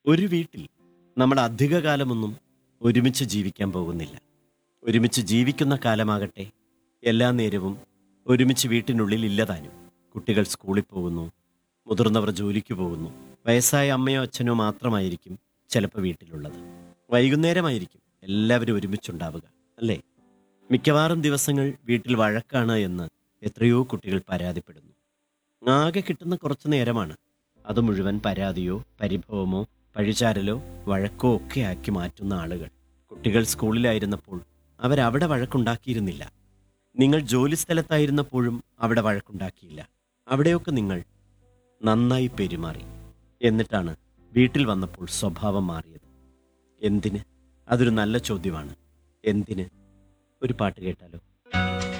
ഒരു വീട്ടിൽ നമ്മൾ അധികകാലമൊന്നും ഒരുമിച്ച് ജീവിക്കാൻ പോകുന്നില്ല ഒരുമിച്ച് ജീവിക്കുന്ന കാലമാകട്ടെ എല്ലാ നേരവും ഒരുമിച്ച് വീട്ടിനുള്ളിൽ ഇല്ലതാനും കുട്ടികൾ സ്കൂളിൽ പോകുന്നു മുതിർന്നവർ ജോലിക്ക് പോകുന്നു വയസ്സായ അമ്മയോ അച്ഛനോ മാത്രമായിരിക്കും ചിലപ്പോൾ വീട്ടിലുള്ളത് വൈകുന്നേരമായിരിക്കും എല്ലാവരും ഒരുമിച്ചുണ്ടാവുക അല്ലേ മിക്കവാറും ദിവസങ്ങൾ വീട്ടിൽ വഴക്കാണ് എന്ന് എത്രയോ കുട്ടികൾ പരാതിപ്പെടുന്നു ആകെ കിട്ടുന്ന കുറച്ചു നേരമാണ് അത് മുഴുവൻ പരാതിയോ പരിഭവമോ പഴിചാരലോ വഴക്കോ ഒക്കെ ആക്കി മാറ്റുന്ന ആളുകൾ കുട്ടികൾ സ്കൂളിലായിരുന്നപ്പോൾ അവരവിടെ വഴക്കുണ്ടാക്കിയിരുന്നില്ല നിങ്ങൾ ജോലി സ്ഥലത്തായിരുന്നപ്പോഴും അവിടെ വഴക്കുണ്ടാക്കിയില്ല അവിടെയൊക്കെ നിങ്ങൾ നന്നായി പെരുമാറി എന്നിട്ടാണ് വീട്ടിൽ വന്നപ്പോൾ സ്വഭാവം മാറിയത് എന്തിന് അതൊരു നല്ല ചോദ്യമാണ് എന്തിന് ഒരു പാട്ട് കേട്ടാലോ